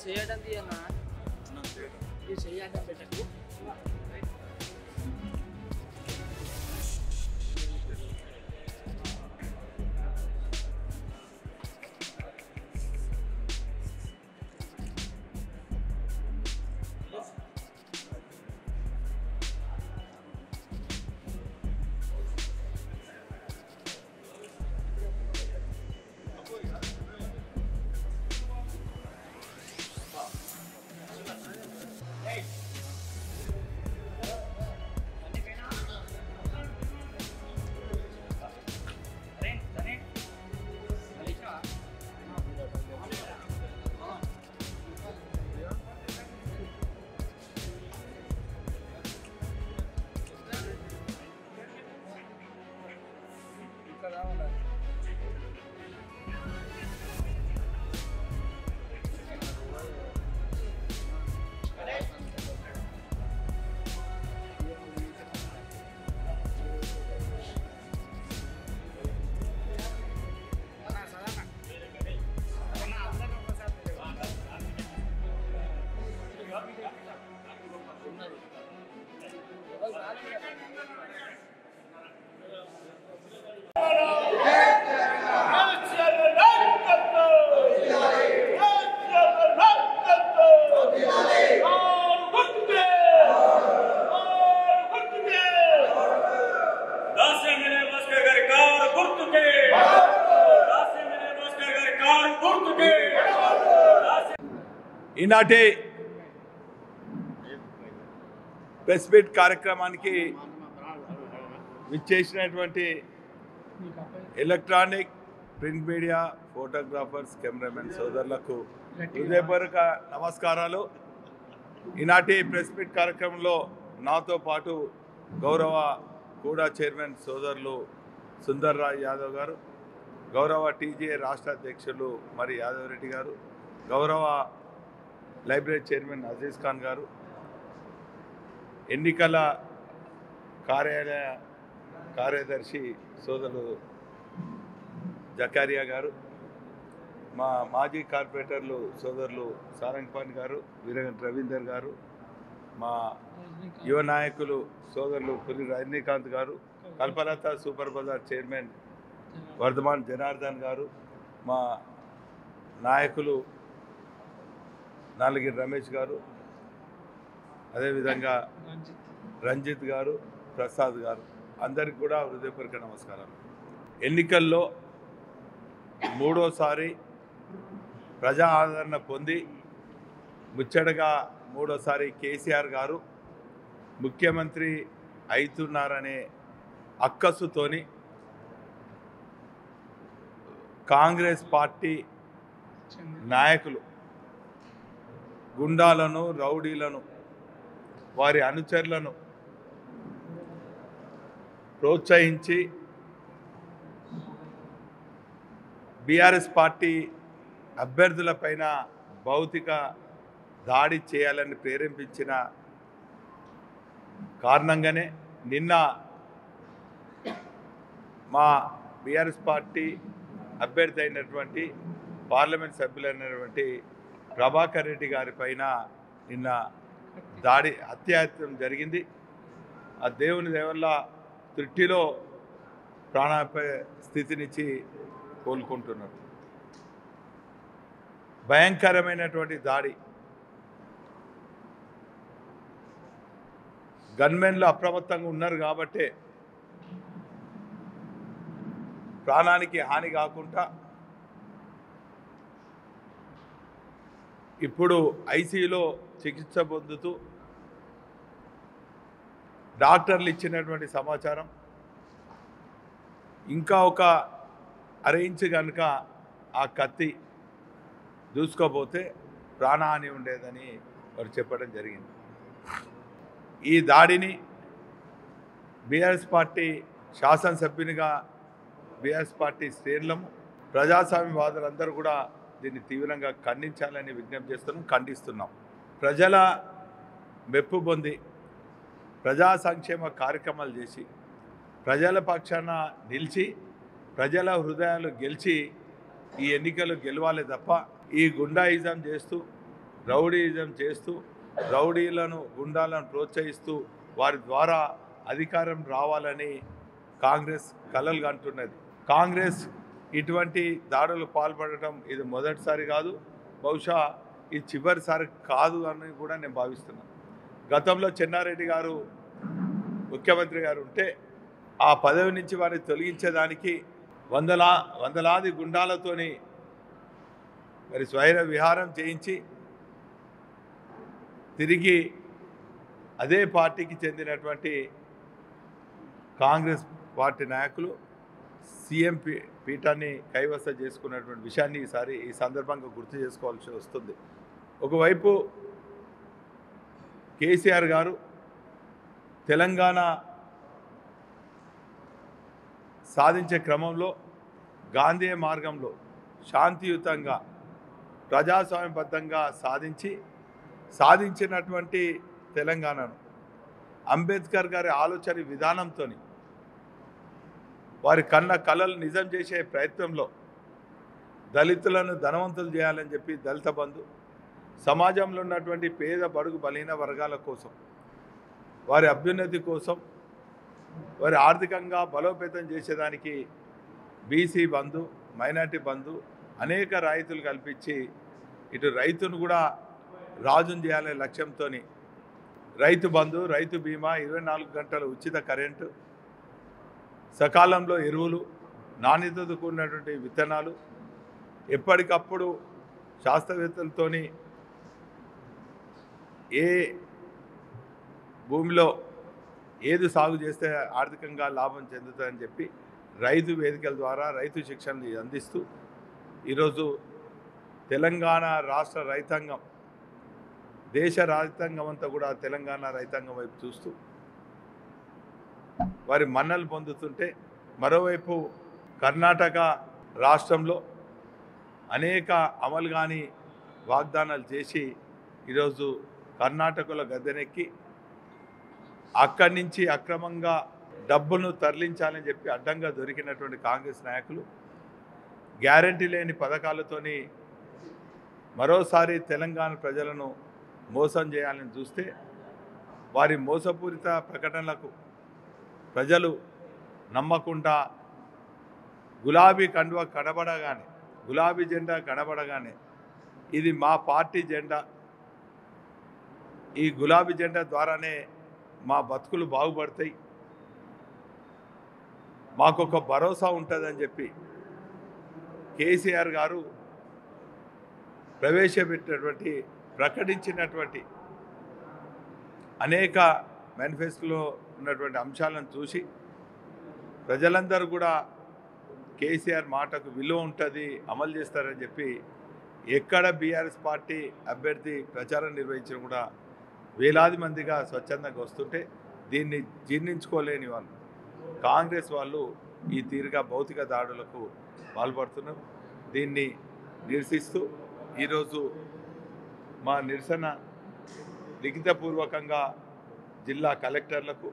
చేయడం తీయన్నా ఇది చేయాలి పెట్టకు దాస్యమినే భాస్కర్ గారి కారు గుర్తుకే దాస్యమినే భాస్కర్ గారి కారు గుర్తుకే ఈనాటి ప్రెస్ మీట్ కార్యక్రమానికి విచ్చేసినటువంటి electronic print media photographers cameramen సోదరులకు హృదయపూర్వక నమస్కారాలు ఈనాటి ప్రెస్ మీట్ కార్యక్రమంలో నాతో పాటు గౌరవ కూడా చైర్మన్ సోదరులు సుందర్ రాయ్ యాదవ్ గారు గౌరవ టీజే రాష్ట్ర అధ్యక్షులు మరి యాదవ్ రెడ్డి గారు గౌరవ లైబ్రరీ చైర్మన్ అజీజ్ ఖాన్ గారు ఎన్నికల కార్యాలయ కార్యదర్శి సోదరులు జకారియా గారు మా మాజీ కార్పొరేటర్లు సోదరులు సారంగపాన్ గారు వీరగంట రవీందర్ గారు మా యువ నాయకులు సోదరులు పులి రజనీకాంత్ గారు Kalpalatha super bazaar chairman Vardhaman Janardhan గారు మా నాయకులు నాలుగిరి రమేష్ గారు అదేవిధంగా రంజిత్ గారు ప్రసాద్ గారు అందరికి కూడా హృదయపూర్వక నమస్కారాలు ఎన్నికల్లో మూడోసారి ప్రజా ఆదరణ పొంది ముచ్చటగా మూడోసారి కేసీఆర్ గారు ముఖ్యమంత్రి అవుతున్నారనే అక్కసుతోని కాంగ్రెస్ పార్టీ నాయకులు గుండాలను రౌడీలను వారి అనుచరులను ప్రోత్సహించి బీఆర్ఎస్ పార్టీ అభ్యర్థులపైన భౌతిక దాడి చేయాలని ప్రేరేపించిన కారణంగానే నిన్న మా బీఆర్ఎస్ పార్టీ అభ్యర్థి అయినటువంటి పార్లమెంట్ సభ్యులైనటువంటి ప్రభాకర్ రెడ్డి గారి పైన నిన్న దాడి హత్యాయత్నం జరిగింది ఆ దేవుని దేవల్ల తృట్టిలో ప్రాణాపాయ స్థితినిచ్చి కోలుకుంటున్నారు భయంకరమైనటువంటి దాడి గన్మెన్లు అప్రమత్తంగా ఉన్నారు కాబట్టే ప్రాణానికి హాని కాకుండా ఇప్పుడు ఐసీయూలో చికిత్స పొందుతూ డాక్టర్లు ఇచ్చినటువంటి సమాచారం ఇంకా ఒక అరేంజ్ కనుక ఆ కత్తి దూసుకోపోతే ప్రాణహాని ఉండేదని వారు చెప్పడం జరిగింది ఈ దాడిని బీఆర్ఎస్ పార్టీ శాసనసభ్యునిగా బీఆర్ఎస్ పార్టీ శ్రేణులము ప్రజాస్వామ్యవాదులందరూ కూడా దీన్ని తీవ్రంగా ఖండించాలని విజ్ఞప్తి చేస్తున్నాం ఖండిస్తున్నాం ప్రజల మెప్పు పొంది ప్రజా సంక్షేమ కార్యక్రమాలు చేసి ప్రజల పక్షాన నిలిచి ప్రజల హృదయాలు గెలిచి ఈ ఎన్నికలు గెలవాలి తప్ప ఈ గుండాయిజం చేస్తూ రౌడీయిజం చేస్తూ రౌడీలను గుండాలను ప్రోత్సహిస్తూ వారి ద్వారా అధికారం రావాలని కాంగ్రెస్ కలలు కంటున్నది కాంగ్రెస్ ఇటువంటి దాడులు పాల్పడటం ఇది మొదటిసారి కాదు బహుశా ఇది చివరిసారి కాదు అని కూడా నేను భావిస్తున్నాను గతంలో చెన్నారెడ్డి గారు ముఖ్యమంత్రి గారు ఉంటే ఆ పదవి నుంచి వారిని తొలగించేదానికి వందలా వందలాది గుండాలతోని మరి స్వైర విహారం చేయించి తిరిగి అదే పార్టీకి చెందినటువంటి కాంగ్రెస్ పార్టీ నాయకులు సీఎం పీ పీఠాన్ని కైవసం చేసుకున్నటువంటి విషయాన్ని ఈసారి ఈ సందర్భంగా గుర్తు చేసుకోవాల్సి వస్తుంది ఒకవైపు కేసీఆర్ గారు తెలంగాణ సాధించే క్రమంలో గాంధీ మార్గంలో శాంతియుతంగా ప్రజాస్వామ్యబద్ధంగా సాధించి సాధించినటువంటి తెలంగాణను అంబేద్కర్ గారి ఆలోచన విధానంతో వారి కన్న కళలు నిజం చేసే ప్రయత్నంలో దళితులను ధనవంతులు చేయాలని చెప్పి దళిత బంధు సమాజంలో ఉన్నటువంటి పేద బడుగు బలహీన వర్గాల కోసం వారి అభ్యున్నతి కోసం వారి ఆర్థికంగా బలోపేతం చేసేదానికి బీసీ బంధు మైనార్టీ బంధు అనేక రాయితీలు కల్పించి ఇటు రైతును కూడా రాజును చేయాలనే లక్ష్యంతో రైతు బంధు రైతు బీమా ఇరవై నాలుగు గంటల ఉచిత కరెంటు సకాలంలో ఎరువులు నాణ్యతతో కూడినటువంటి విత్తనాలు ఎప్పటికప్పుడు శాస్త్రవేత్తలతోని ఏ భూమిలో ఏది సాగు చేస్తే ఆర్థికంగా లాభం చెందుతుందని చెప్పి రైతు వేదికల ద్వారా రైతు శిక్షణని అందిస్తూ ఈరోజు తెలంగాణ రాష్ట్ర రైతాంగం దేశ రైతాంగం అంతా కూడా తెలంగాణ రైతాంగం వైపు చూస్తూ వారి మన్నలు పొందుతుంటే మరోవైపు కర్ణాటక రాష్ట్రంలో అనేక అమలు కాని వాగ్దానాలు చేసి ఈరోజు కర్ణాటకలో గద్దెనెక్కి అక్కడి నుంచి అక్రమంగా డబ్బును తరలించాలని చెప్పి అడ్డంగా దొరికినటువంటి కాంగ్రెస్ నాయకులు గ్యారంటీ లేని పథకాలతోని మరోసారి తెలంగాణ ప్రజలను మోసం చేయాలని చూస్తే వారి మోసపూరిత ప్రకటనలకు ప్రజలు నమ్మకుండా గులాబీ కండువ కనబడగానే గులాబీ జెండా కనబడగానే ఇది మా పార్టీ జెండా ఈ గులాబీ జెండా ద్వారానే మా బతుకులు బాగుపడతాయి మాకొక భరోసా ఉంటుందని చెప్పి కేసీఆర్ గారు ప్రవేశపెట్టినటువంటి ప్రకటించినటువంటి అనేక మేనిఫెస్టోలో ఉన్నటువంటి అంశాలను చూసి ప్రజలందరూ కూడా కేసీఆర్ మాటకు విలువ ఉంటుంది అమలు చేస్తారని చెప్పి ఎక్కడ బీఆర్ఎస్ పార్టీ అభ్యర్థి ప్రచారం నిర్వహించిన కూడా వేలాది మందిగా స్వచ్ఛందంగా వస్తుంటే దీన్ని జీర్ణించుకోలేని వాళ్ళు కాంగ్రెస్ వాళ్ళు ఈ తీరుగా భౌతిక దాడులకు పాల్పడుతున్నారు దీన్ని నిరసిస్తూ ఈరోజు మా నిరసన లిఖితపూర్వకంగా జిల్లా కలెక్టర్లకు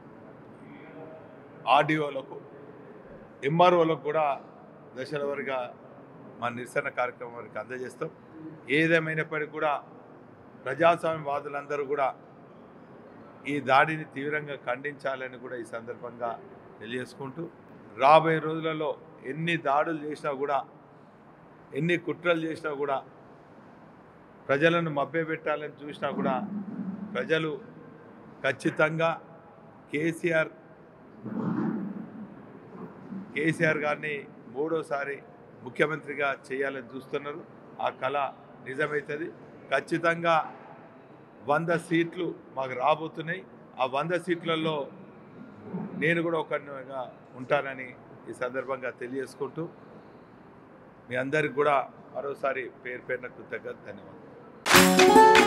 ఆర్డీఓలకు ఎంఆర్ఓలకు కూడా దశల వారీగా మా నిరసన కార్యక్రమానికి అందజేస్తాం ఏదేమైనప్పటికీ కూడా ప్రజాస్వామ్యవాదులందరూ కూడా ఈ దాడిని తీవ్రంగా ఖండించాలని కూడా ఈ సందర్భంగా తెలియజేసుకుంటూ రాబోయే రోజులలో ఎన్ని దాడులు చేసినా కూడా ఎన్ని కుట్రలు చేసినా కూడా ప్రజలను మభ్యపెట్టాలని చూసినా కూడా ప్రజలు ఖచ్చితంగా కేసీఆర్ కేసీఆర్ గారిని మూడోసారి ముఖ్యమంత్రిగా చేయాలని చూస్తున్నారు ఆ కళ నిజమవుతుంది ఖచ్చితంగా వంద సీట్లు మాకు రాబోతున్నాయి ఆ వంద సీట్లలో నేను కూడా ఒకరిగా ఉంటానని ఈ సందర్భంగా తెలియజేసుకుంటూ మీ అందరికి కూడా మరోసారి పేరు పేరున కృతజ్ఞత ధన్యవాదాలు